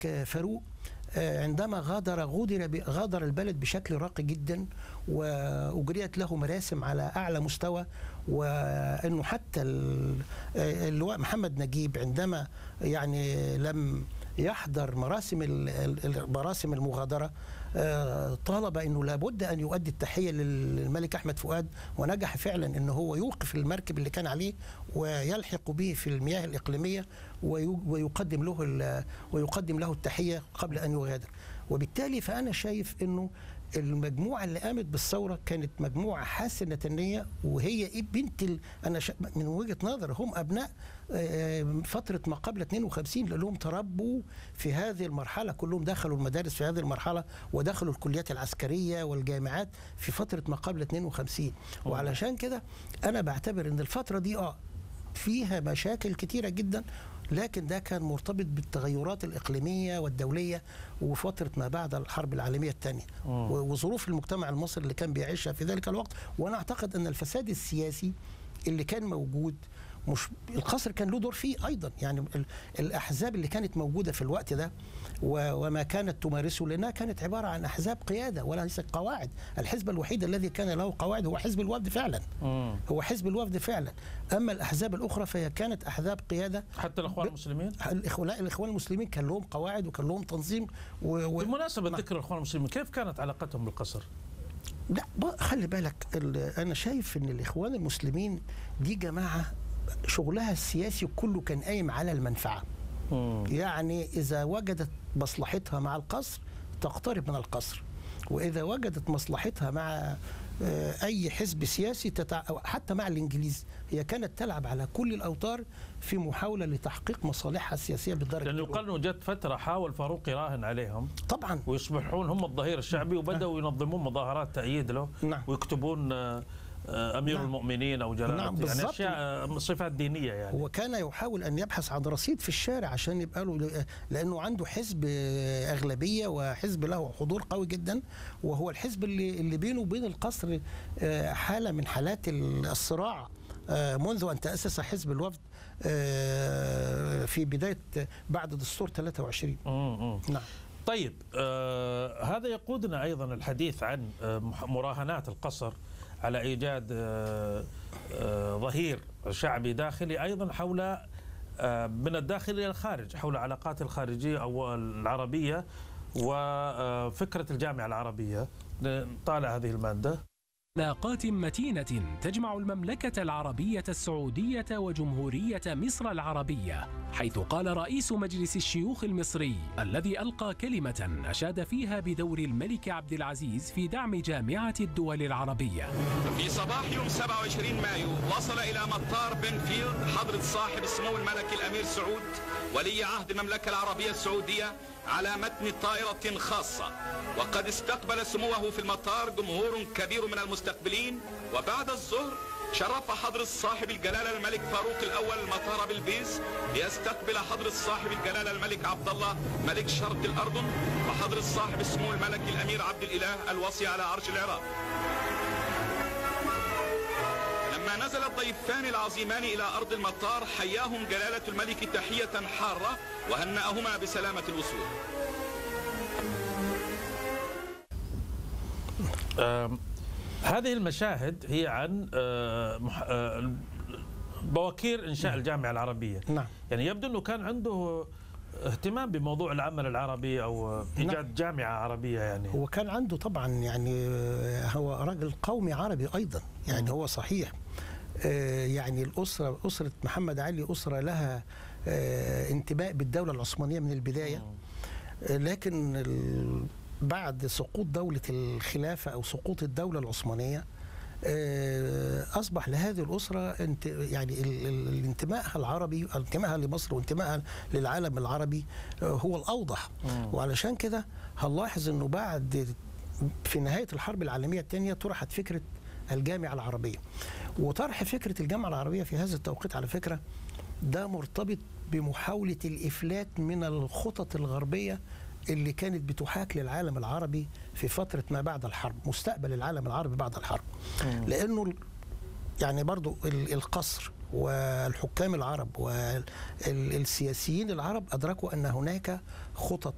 فاروق عندما غادر غادر غادر البلد بشكل راقي جدا واجريت له مراسم على اعلى مستوى وانه حتى اللواء محمد نجيب عندما يعني لم يحضر مراسم مراسم المغادره طالب انه لابد ان يؤدي التحيه للملك احمد فؤاد ونجح فعلا ان هو يوقف المركب اللي كان عليه ويلحق به في المياه الاقليميه ويقدم له ويقدم له التحيه قبل ان يغادر وبالتالي فانا شايف انه المجموعه اللي قامت بالثوره كانت مجموعه حاسنه النيه وهي ايه بنت ال... انا ش... من وجهه نظر هم ابناء فتره ما قبل 52 لانهم تربوا في هذه المرحله كلهم دخلوا المدارس في هذه المرحله ودخلوا الكليات العسكريه والجامعات في فتره ما قبل 52 وعلشان كده انا بعتبر ان الفتره دي اه فيها مشاكل كتيره جدا لكن ده كان مرتبط بالتغيرات الإقليمية والدولية وفترة ما بعد الحرب العالمية الثانية وظروف المجتمع المصري اللي كان بيعيشها في ذلك الوقت وأنا أعتقد أن الفساد السياسي اللي كان موجود مش القصر كان له دور فيه ايضا يعني الاحزاب اللي كانت موجوده في الوقت ده وما كانت تمارسه لانها كانت عباره عن احزاب قياده وليس قواعد الحزب الوحيد الذي كان له قواعد هو حزب الوفد فعلا مم. هو حزب الوفد فعلا اما الاحزاب الاخرى فهي كانت احزاب قياده حتى الاخوان المسلمين الاخوان الاخوان المسلمين كان لهم قواعد وكان لهم تنظيم و... و... بالمناسبه ذكر الاخوان المسلمين كيف كانت علاقتهم بالقصر لا خلي بالك انا شايف ان الاخوان المسلمين دي جماعه شغلها السياسي كله كان قايم على المنفعه مم. يعني اذا وجدت مصلحتها مع القصر تقترب من القصر واذا وجدت مصلحتها مع اي حزب سياسي تتع... حتى مع الانجليز هي كانت تلعب على كل الاوتار في محاوله لتحقيق مصالحها السياسيه بالدرجه لانه يقال انه جت فتره حاول فاروق يراهن عليهم طبعا ويصبحون هم الظهير الشعبي وبداوا ينظمون مظاهرات تأييد له نعم. ويكتبون امير نعم. المؤمنين او جلاله نعم يعني بالظبط. اشياء صفات دينيه يعني هو كان يحاول ان يبحث عن رصيد في الشارع عشان يبقى له لانه عنده حزب اغلبيه وحزب له حضور قوي جدا وهو الحزب اللي اللي بينه وبين القصر حاله من حالات الصراع منذ ان تاسس حزب الوفد في بدايه بعد دستور 23 مم. نعم طيب آه هذا يقودنا ايضا الحديث عن آه مراهنات القصر على ايجاد آه آه ظهير شعبي داخلي ايضا حول آه من الداخل الى الخارج حول العلاقات الخارجيه او العربيه وفكره الجامعه العربيه نطالع هذه الماده علاقات متينة تجمع المملكة العربية السعودية وجمهورية مصر العربية حيث قال رئيس مجلس الشيوخ المصري الذي ألقى كلمة أشاد فيها بدور الملك عبد العزيز في دعم جامعة الدول العربية في صباح يوم 27 مايو وصل إلى مطار بنفيلد حضرة صاحب السمو الملك الأمير سعود ولي عهد المملكة العربية السعودية على متن طائرة خاصة وقد استقبل سموه في المطار جمهور كبير من المستقبلين وبعد الظهر شرف حضرة صاحب الجلالة الملك فاروق الأول مطار بلبيس ليستقبل حضرة صاحب الجلالة الملك عبد الله ملك شرق الأردن وحضرة صاحب السمو الملك الأمير عبد الإله الوصي على عرش العراق لما نزل الضيفان العظيمان إلى أرض المطار حياهم جلالة الملك تحية حارة وهنأهما بسلامة الوصول آم، هذه المشاهد هي عن آه، مح- آه، بواكير انشاء الجامعه العربيه نعم يعني يبدو انه كان عنده اهتمام بموضوع العمل العربي او ايجاد جامعه عربيه يعني هو كان عنده طبعا يعني هو راجل قومي عربي ايضا يعني هو صحيح آه، يعني الاسره اسره محمد علي اسره لها آه، انتماء بالدوله العثمانيه من البدايه آه، لكن ال- بعد سقوط دوله الخلافه او سقوط الدوله العثمانيه آه، اصبح لهذه الاسره انت يعني ال- ال- الانتمائها العربي انتمائها لمصر وانتمائها للعالم العربي آه، هو الاوضح وعلشان كده هنلاحظ انه بعد في نهايه الحرب العالميه الثانيه طرحت فكره الجامعه العربيه وطرح فكره الجامعه العربيه في هذا التوقيت على فكره ده مرتبط بمحاوله الافلات من الخطط الغربيه اللي كانت بتحاك للعالم العربي في فتره ما بعد الحرب مستقبل العالم العربي بعد الحرب لانه ال- يعني برضو ال- القصر والحكام العرب والسياسيين العرب أدركوا أن هناك خطط